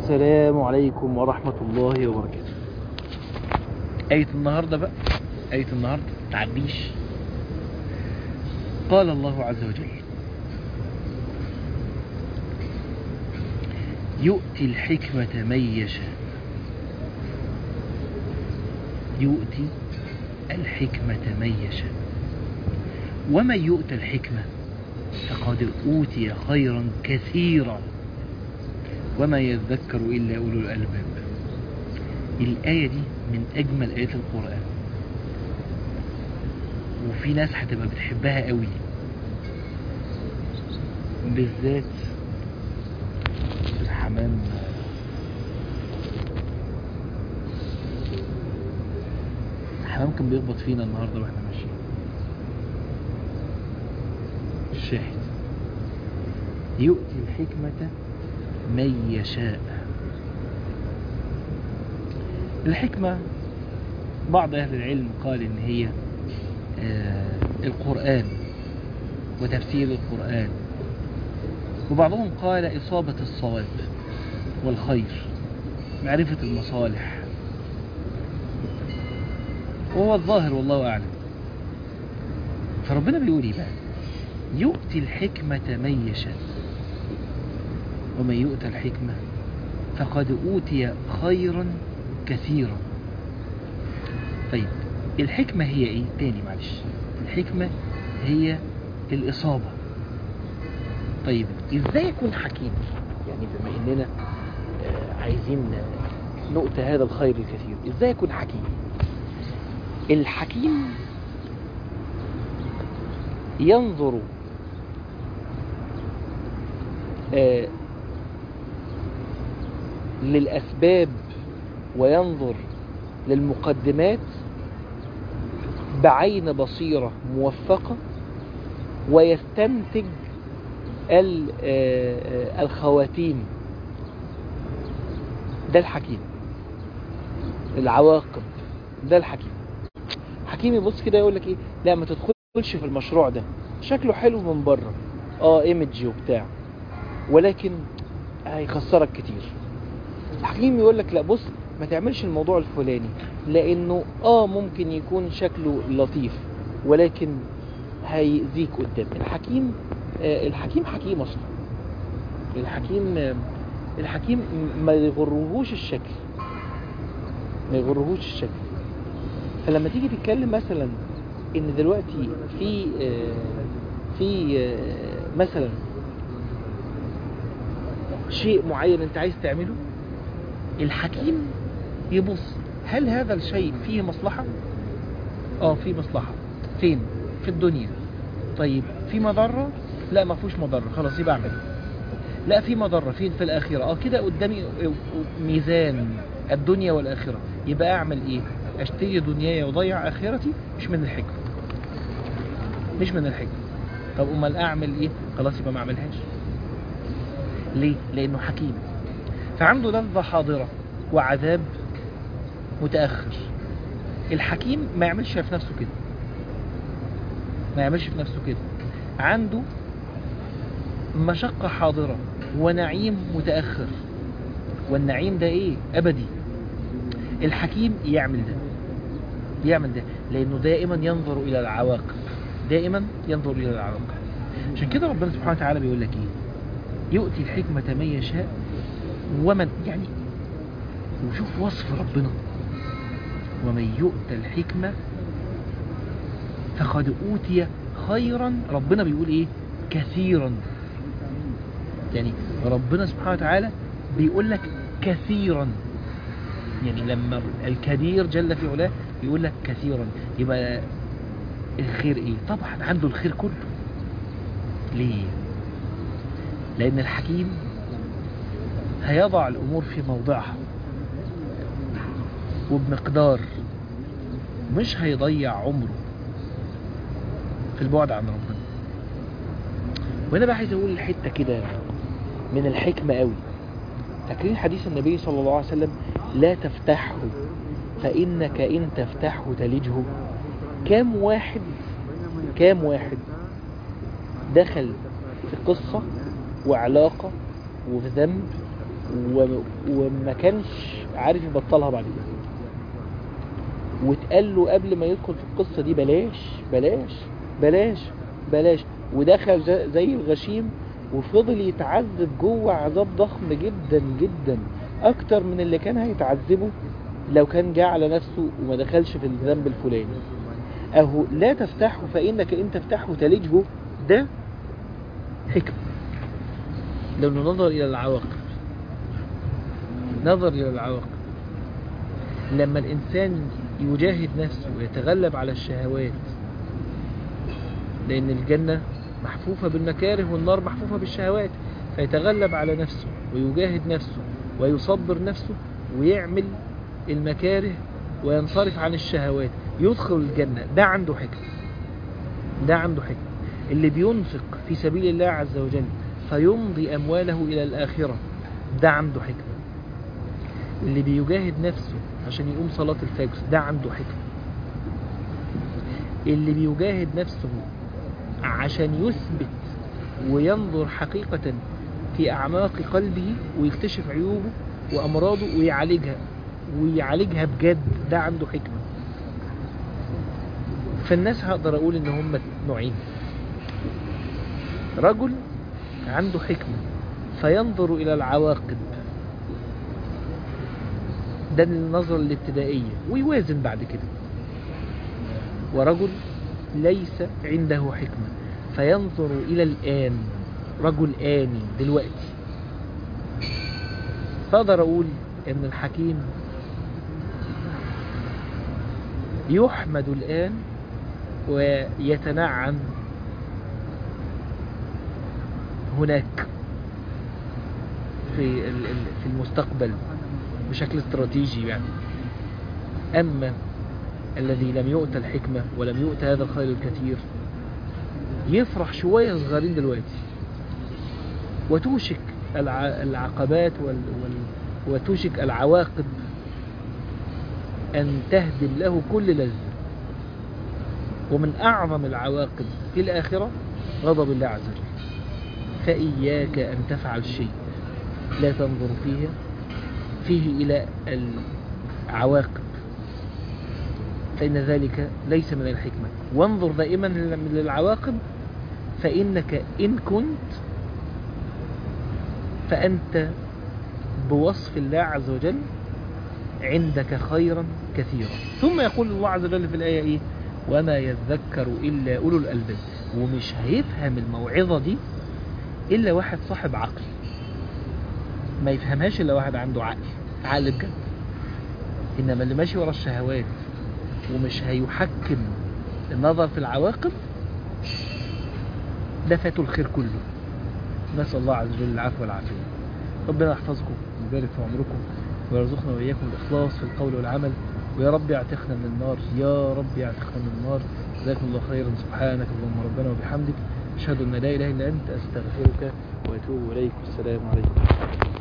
السلام عليكم ورحمة الله وبركاته آية النهاردة بقى آية النهاردة تعديش قال الله عز وجل يؤتي الحكمة من يشاء يؤتي الحكمة من يشاء ومن يؤت الحكمة فقد أوتي خيرا كثيرا وما يذكر إلا أولو الألباب الآية دي من أجمل آيات القرآن وفي ناس هتبقى بتحبها قوي بالذات الحمام الحمام كان بيخبط فينا النهارده واحنا ماشيين الشاهد يؤتي الحكمة من يشاء الحكمة بعض أهل العلم قال إن هي آه القرآن وتفسير القرآن وبعضهم قال إصابة الصواب والخير معرفة المصالح وهو الظاهر والله أعلم فربنا بيقول إيه بقى يؤتي الحكمة من يشاء ومن يؤتى الحكمة فقد أوتي خيرا كثيرا طيب الحكمة هي ايه تاني معلش الحكمة هي الإصابة طيب ازاي يكون حكيم يعني بما اننا عايزين نؤتى هذا الخير الكثير ازاي يكون حكيم الحكيم ينظر آه للأسباب وينظر للمقدمات بعين بصيرة موفقة ويستنتج الخواتيم ده الحكيم العواقب ده الحكيم حكيم يبص كده يقول لك ايه لا ما تدخلش في المشروع ده شكله حلو من بره اه ايمج وبتاع ولكن هيخسرك كتير الحكيم يقول لك لا بص ما تعملش الموضوع الفلاني لانه اه ممكن يكون شكله لطيف ولكن هيأذيك قدام الحكيم آه الحكيم حكيم اصلا الحكيم آه الحكيم ما يغرهوش الشكل ما يغرهوش الشكل فلما تيجي تتكلم مثلا ان دلوقتي في آه في مثلا شيء معين انت عايز تعمله الحكيم يبص هل هذا الشيء فيه مصلحة اه فيه مصلحة فين في الدنيا طيب في مضرة لا ما فيهوش مضرة خلاص يبقى اعمله لا في مضرة فين في الآخرة اه كده قدامي ميزان الدنيا والآخرة يبقى اعمل ايه اشتري دنياي وضيع آخرتي مش من الحكمة مش من الحكمة طب امال اعمل ايه خلاص يبقى ما اعملهاش ليه لانه حكيم فعنده لذة حاضرة وعذاب متأخر الحكيم ما يعملش في نفسه كده ما يعملش في نفسه كده عنده مشقة حاضرة ونعيم متأخر والنعيم ده ايه ابدي الحكيم يعمل ده يعمل ده لانه دائما ينظر الى العواقب دائما ينظر الى العواقب عشان كده ربنا سبحانه وتعالى بيقول لك ايه يؤتي الحكمة من يشاء ومن يعني وشوف وصف ربنا ومن يؤت الحكمة فقد أوتي خيرا ربنا بيقول ايه كثيرا يعني ربنا سبحانه وتعالى بيقول لك كثيرا يعني لما الكبير جل في علاه بيقول لك كثيرا يبقى الخير ايه طبعا عنده الخير كله ليه لان الحكيم هيضع الامور في موضعها وبمقدار مش هيضيع عمره في البعد عن ربنا وهنا بقى عايز اقول الحته كده من الحكمه قوي فاكرين حديث النبي صلى الله عليه وسلم لا تفتحه فانك ان تفتحه تلجه كام واحد كام واحد دخل في قصة وعلاقة وفي ذنب و... وما كانش عارف يبطلها بعد كده واتقال له قبل ما يدخل في القصة دي بلاش بلاش بلاش بلاش ودخل ز- زي الغشيم وفضل يتعذب جوه عذاب ضخم جدا جدا اكتر من اللي كان هيتعذبه لو كان جه على نفسه وما دخلش في الذنب الفلاني اهو لا تفتحه فانك ان تفتحه تلجه ده حكمة لانه نظر الى العواقب نظر الى العواقب لما الانسان يجاهد نفسه ويتغلب على الشهوات لان الجنة محفوفة بالمكاره والنار محفوفة بالشهوات فيتغلب على نفسه ويجاهد نفسه ويصبر نفسه ويعمل المكاره وينصرف عن الشهوات يدخل الجنة ده عنده حكمة ده عنده حكمة اللي بينفق في سبيل الله عز وجل فيمضي أمواله إلى الآخرة ده عنده حكمة اللي بيجاهد نفسه عشان يقوم صلاة الفجر ده عنده حكمة اللي بيجاهد نفسه عشان يثبت وينظر حقيقة في أعماق قلبه ويكتشف عيوبه وأمراضه ويعالجها ويعالجها بجد ده عنده حكمة فالناس هقدر أقول إن هم نوعين رجل عنده حكمة فينظر إلى العواقب ده النظرة الابتدائية ويوازن بعد كده ورجل ليس عنده حكمة فينظر إلى الآن رجل آني دلوقتي فأقدر أقول إن الحكيم يحمد الآن ويتنعم هناك في ال- ال- في المستقبل بشكل استراتيجي يعني أما الذي لم يؤت الحكمة ولم يؤت هذا الخير الكثير يفرح شوية صغيرين دلوقتي وتوشك الع- العقبات وال... وال... وتوشك العواقب أن تهدم له كل لذة ومن أعظم العواقب في الآخرة غضب الله عز وجل فإياك أن تفعل شيء لا تنظر فيه فيه إلى العواقب فإن ذلك ليس من الحكمة وانظر دائما للعواقب فإنك إن كنت فأنت بوصف الله عز وجل عندك خيرا كثيرا ثم يقول الله عز وجل في الآية إيه وما يذكر إلا أولو الألباب ومش هيفهم الموعظة دي إلا واحد صاحب عقل ما يفهمهاش إلا واحد عنده عقل عقل بجد إنما اللي ماشي ورا الشهوات ومش هيحكم النظر في العواقب ده فاته الخير كله نسأل الله عز وجل العفو والعافية ربنا يحفظكم ويبارك في عمركم ويرزقنا وإياكم الإخلاص في القول والعمل ويا رب يعتقنا من النار يا رب يعتقنا من النار جزاكم الله خيرا سبحانك اللهم ربنا وبحمدك أشهد أن لا إله إلا أنت أستغفرك وأتوب إليك والسلام عليكم